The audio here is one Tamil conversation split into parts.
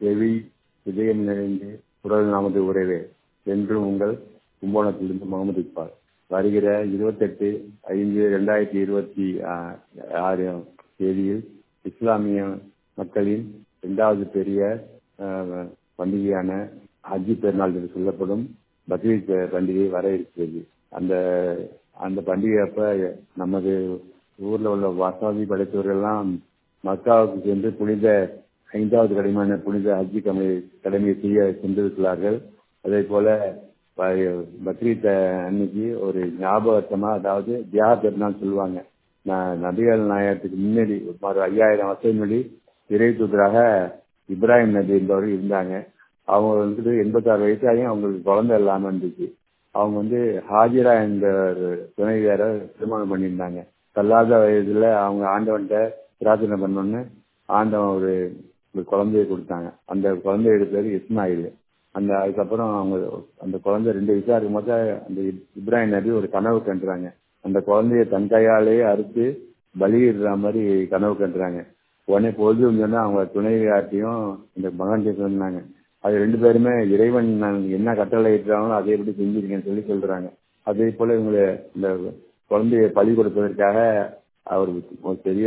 செவி இதயம் நிறைந்து குரல் நமது உறவே என்றும் உங்கள் கும்பகோணத்திலிருந்து முகமது இக்பால் வருகிற இருபத்தெட்டு ஐந்து ரெண்டாயிரத்தி இருபத்தி ஆறு தேதியில் இஸ்லாமிய மக்களின் இரண்டாவது பெரிய அஹ், பண்டிகையான ஹஜ்ஜி பெருநாள் என்று சொல்லப்படும் பக்ரீத் பண்டிகை வர இருக்கிறது அந்த அந்த பண்டிகை அப்ப நமது ஊர்ல உள்ள வசதி படைத்தவர்கள் எல்லாம் மக்காவுக்கு சென்று புனித ஐந்தாவது கடமையான புனித ஹஜ்ஜி கடமை கடமையை செய்ய சென்றிருக்கிறார்கள் அதே போல ப- பக்ரீத் அன்னைக்கு ஒரு ஞாபகத்தமா அதாவது தியாக பெருநாள் சொல்லுவாங்க ந- நபிகள் நாயகத்துக்கு முன்னாடி சுமார் ஐயாயிரம் வருஷம் முன்னாடி இறை தூதராக இப்ராஹிம் நபி என்பவர் இருந்தாங்க அவங்க வந்துட்டு எண்பத்தாறு வயசாயும் அவங்களுக்கு குழந்தை இல்லாம இருந்துச்சு அவங்க வந்து ஹாஜிரா என்ற ஒரு துணைவியார திருமணம் பண்ணியிருந்தாங்க தள்ளாத வயதுல அவங்க ஆண்டவன்கிட்ட பிரார்த்தனை பண்ணோன்னு ஆண்டவன் ஒரு ஒரு குழந்தையை கொடுத்தாங்க அந்த குழந்தையோட பேரு இஸ்மாயில் அந்த அதுக்கப்புறம் அவங்க அந்த குழந்தை ரெண்டு வயசா இருக்கும்போது அந்த இப்- இப்ராஹிம் நபி ஒரு கனவு கண்டுறாங்க அந்த குழந்தைய தன் கையாலேயே அறுத்து பலியிடுற மாதிரி கனவு கண்டுறாங்க உடனே பொழுது சொன்னா அவங்க துணைவியார்ட்டையும் இந்த மகன் சொன்னாங்க அது ரெண்டு பேருமே இறைவன் நான் என்ன கட்டளை இட்டாங்களோ அதை எப்படி செஞ்சிருக்கேன்னு சொல்லி சொல்றாங்க அதே போல இவங்களை இந்த குழந்தைய பலி கொடுப்பதற்காக அவர் ஒரு பெரிய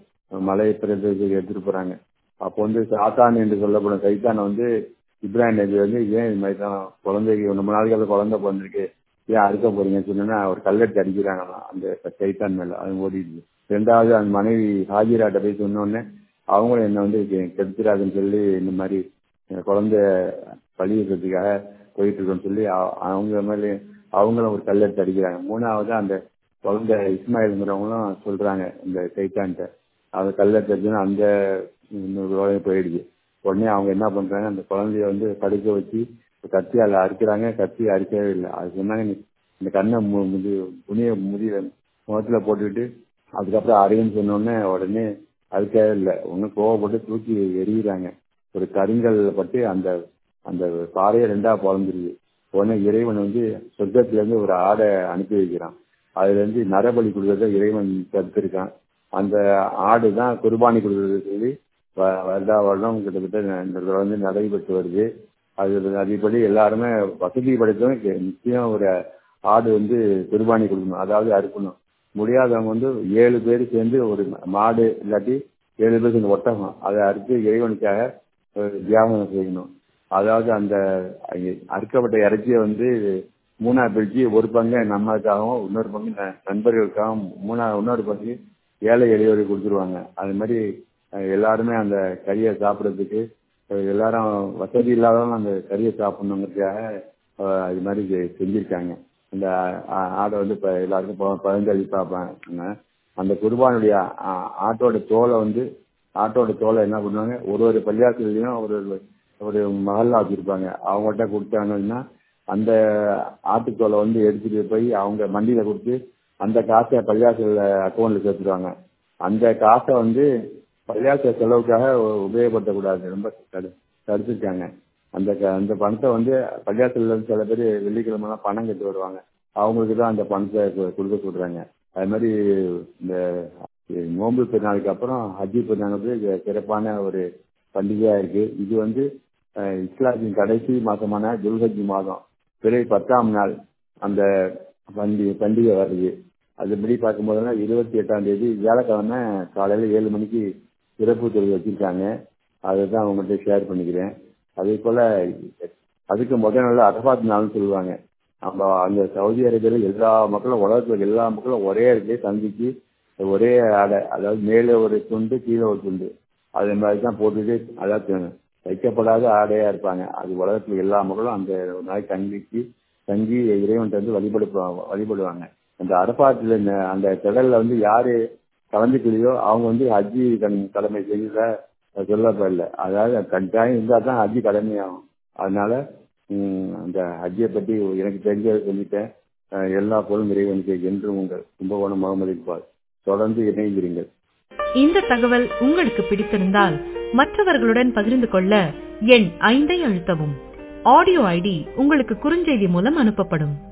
மலை பிரதேசத்துக்கு எடுத்துட்டு போறாங்க அப்போ வந்து சாத்தான் என்று சொல்லப்படும் சைத்தானை வந்து இப்ராஹிம் நபி வந்து ஏன் இது மாதிரி தான் குழந்தைக்கு ரொம்ப நாளைக்கு குழந்தை பிறந்திருக்கு ஏன் அறுக்க போறீங்கன்னு சொன்னா அவர் கல்லெடுத்து அடிக்கிறாங்களாம் அந்த சைத்தான் மேல அது ஓடிடுது ரெண்டாவது அந்த மனைவி ஹாஜிராட்ட போய் சொன்னோடனே அவங்களும் என்ன வந்து கெ- கெடுத்துறாதுன்னு சொல்லி இந்த மாதிரி எங்க குழந்தை பழியிடுறதுக்காக போயிட்டு இருக்கோம்னு சொல்லி அ- அவங்க மேலே அவங்களும் ஒரு கல்லெடுத்து அடிக்கிறாங்க மூணாவது அந்த குழந்தை இஸ்மாயிலுங்கிறவங்களும் சொல்றாங்க இந்த சைத்தான்ட்ட அது கல்லெடுத்து அடிச்சுன்னா அந்த இன்னொரு வேலையும் போயிடுது உடனே அவங்க என்ன பண்றாங்க அந்த குழந்தைய வந்து படுக்க வச்சு கத்தியால அறுக்கிறாங்க கத்தி அறுக்கவே இல்லை அது சொன்னாங்க நீ இந்த கண்ணை மு- முதி துணியை முதிய முகத்துல போட்டுக்கிட்டு அதுக்கப்புறம் அறையுன்னு சொன்னோடனே உடனே அறுக்கவே இல்லை ஒன்னும் கோவப்பட்டு தூக்கி எரியுறாங்க ஒரு கருங்கல் பட்டு அந்த அந்த பாறையை ரெண்டா பிறந்துருது உடனே இறைவன் வந்து சொர்க்கத்துல இருந்து ஒரு ஆடை அனுப்பி வைக்கிறான் அதுல இருந்து நரபலி கொடுக்கறத இறைவன் தடுத்திருக்கான் அந்த ஆடு தான் குர்பானி கொடுக்கறது சொல்லி வ- வருடா வருடம் கிட்டத்தட்ட இந்த வந்து நடைபெற்று வருது அது அதன்படி எல்லாருமே வசதி படைத்தவங்க நிச்சயம் ஒரு ஆடு வந்து குர்பானி கொடுக்கணும் அதாவது அறுக்கணும் முடியாதவங்க வந்து ஏழு பேர் சேர்ந்து ஒரு மாடு இல்லாட்டி ஏழு பேர் சேர்ந்து ஒட்டகம் அதை அறுத்து இறைவனுக்காக ஒரு தியாகம் செய்யணும் அதாவது அந்த அங்க- அறுக்கப்பட்ட இறைச்சியை வந்து மூணா பிரிச்சு ஒரு பங்கு நம்மளுக்காகவும் இன்னொரு பங்கு ந- நண்பர்களுக்காகவும் மூணா இன்னொரு பங்கு ஏழை எளியோருக்கு கொடுத்துருவாங்க அது மாதிரி அஹ், எல்லாருமே அந்த கறியை சாப்பிடறதுக்கு அஹ், எல்லாரும் வசதி இல்லாதவங்க அந்த கறியை சாப்பிடணுங்கிறதுக்காக அஹ், இது மாதிரி செ- செஞ்சிருக்காங்க அந்த ஆ- ஆடை வந்து இப்ப எல்லாருக்கும் ப- பகிர்ந்தளி பார்ப்பாங்க அந்த குர்பானுடைய ஆ- ஆட்டோட தோலை வந்து ஆட்டோட தோலை என்ன பண்ணுவாங்க ஒரு ஒரு பள்ளியாசிலையும் ஒரு ஒரு ஒரு மகல்லா வச்சிருப்பாங்க அவங்கள்ட்ட கொடுத்தாங்கன்னா அந்த ஆட்டுத்தோலை வந்து எடுத்துட்டு போய் அவங்க மண்டியில கொடுத்து அந்த காசை பள்ளியாசல் அக்கௌண்ட்ல சேர்த்துருவாங்க அந்த காசை வந்து பள்ளியாச செலவுக்காக உ- உபயோகப்படுத்தக்கூடாது ரொம்ப தடு தடுத்துருக்காங்க அந்த க- அந்த பணத்தை வந்து பள்ளியாசல்ல இருந்து சில பேர் வெள்ளிக்கிழமை பணம் கட்டி வருவாங்க அவங்களுக்கு தான் அந்த பணத்தை கு- கொடுக்க சொல்றாங்க அது மாதிரி இந்த நோன்பு பெருநாளுக்கு அப்புறம் ஹஜ்ஜி பெருநாள் வந்து இது சிறப்பான ஒரு பண்டிகையா இருக்கு இது வந்து அஹ், இஸ்லாத்தின் கடைசி மாசமான துல்ஹஜ் மாதம் பிறை பத்தாம் நாள் அந்த பண்டிகை பண்டிகை வருது அதுபடி பார்க்கும்போதெல்லாம் இருபத்தி எட்டாம் தேதி வியாழக்கிழமை காலையில ஏழு மணிக்கு சிறப்பு தொழில் வச்சிருக்காங்க அதை தான் அவங்கள்ட்ட ஷேர் பண்ணிக்கிறேன் அதே போல அதுக்கு முதல் நாள் அரபாத் நாள்னு சொல்லுவாங்க நம்ம அந்த சவுதி அரேபியாவில் எல்லா மக்களும் உலகத்துல எல்லா மக்களும் ஒரே இடத்துல சந்திச்சு ஒரே ஆடை அதாவது மேலே ஒரு துண்டு கீழே ஒரு துண்டு அதே மாதிரி தான் போட்டுட்டு அதாவது தைக்கப்படாத ஆடையா இருப்பாங்க அது உலகத்துல எல்லா மக்களும் அந்த ஒரு நாளைக்கு தங்கிச்சு தங்கி இறைவன்கிட்ட வந்து வழிபடு வழிபடுவாங்க அந்த அரபாத்துல இந்த- அந்த திடல்ல வந்து யாரு கலந்துக்கலையோ அவங்க வந்து ஹஜ்ஜி தன் கடமை செய்யல சொல்லப்படல அதாவது கட்டாயம் இருந்தா தான் ஹஜ்ஜி கடமையாகும் அதனால ம், அந்த ஹஜ்ஜியை பத்தி எனக்கு தெரிஞ்சதை சொல்லிட்டேன் அஹ் எல்லா பொருளும் இறைவனுக்கு என்றும் உங்கள் கும்பகோணம் முகமது இக்பால் தொடர்ந்து இணைந்திருங்கள் இந்த தகவல் உங்களுக்கு பிடித்திருந்தால் மற்றவர்களுடன் பகிர்ந்து கொள்ள எண் ஐந்தை அழுத்தவும் ஆடியோ ஐடி உங்களுக்கு குறுஞ்செய்தி மூலம் அனுப்பப்படும்